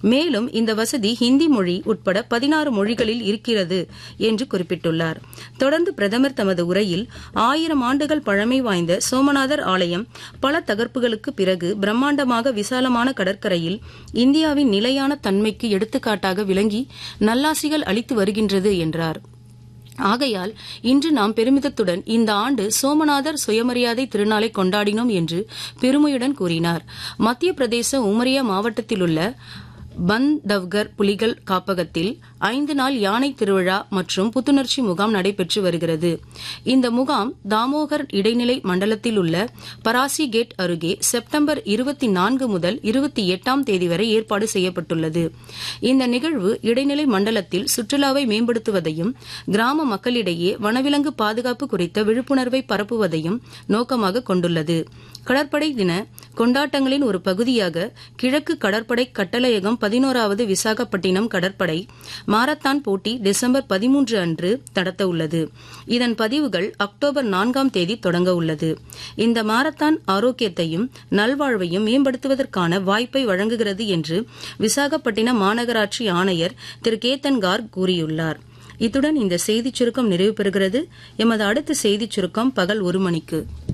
மேலும் இந்த வசதி ஹிந்தி மொழி உட்பட பதினாறு மொழிகளில் இருக்கிறது என்று குறிப்பிட்டுள்ளார் தொடர்ந்து பிரதமர் தமது உரையில் ஆயிரம் ஆண்டுகள் பழமை வாய்ந்த சோமநாதர் ஆலயம் பல தகர்ப்புகளுக்கு பிறகு பிரம்மாண்டமாக விசாலமான கடற்கரையில் இந்தியாவின் நிலையான தன்மைக்கு எடுத்துக்காட்டாக விளங்கி நல்லாசிகள் அளித்து வருகின்றது என்றார் ஆகையால் இன்று நாம் பெருமிதத்துடன் இந்த ஆண்டு சோமநாதர் சுயமரியாதை திருநாளை கொண்டாடினோம் என்று பெருமையுடன் கூறினார் மத்திய பிரதேச உமரியா மாவட்டத்திலுள்ள பந்தவ்கர் புலிகள் காப்பகத்தில் ஐந்து நாள் யானை திருவிழா மற்றும் புத்துணர்ச்சி முகாம் நடைபெற்று வருகிறது இந்த முகாம் தாமோகர் இடைநிலை மண்டலத்தில் உள்ள பராசி கேட் அருகே செப்டம்பர் இருபத்தி நான்கு முதல் இருபத்தி எட்டாம் தேதி வரை ஏற்பாடு செய்யப்பட்டுள்ளது இந்த நிகழ்வு இடைநிலை மண்டலத்தில் சுற்றுலாவை மேம்படுத்துவதையும் கிராம மக்களிடையே வனவிலங்கு பாதுகாப்பு குறித்த விழிப்புணர்வை பரப்புவதையும் நோக்கமாக கொண்டுள்ளது கடற்படை தின கொண்டாட்டங்களின் ஒரு பகுதியாக கிழக்கு கடற்படை கட்டளையகம் பதினோராவது விசாகப்பட்டினம் கடற்படை மாரத்தான் போட்டி டிசம்பர் பதிமூன்று அன்று நடத்த உள்ளது இதன் பதிவுகள் அக்டோபர் நான்காம் தேதி தொடங்க உள்ளது இந்த மாரத்தான் ஆரோக்கியத்தையும் நல்வாழ்வையும் மேம்படுத்துவதற்கான வாய்ப்பை வழங்குகிறது என்று விசாகப்பட்டினம் மாநகராட்சி ஆணையர் திரு கேத்தன் கார்க் கூறியுள்ளார் இத்துடன் இந்த செய்திச் சுருக்கம் நிறைவு பெறுகிறது எமது அடுத்த செய்திச் சுருக்கம் பகல் ஒரு மணிக்கு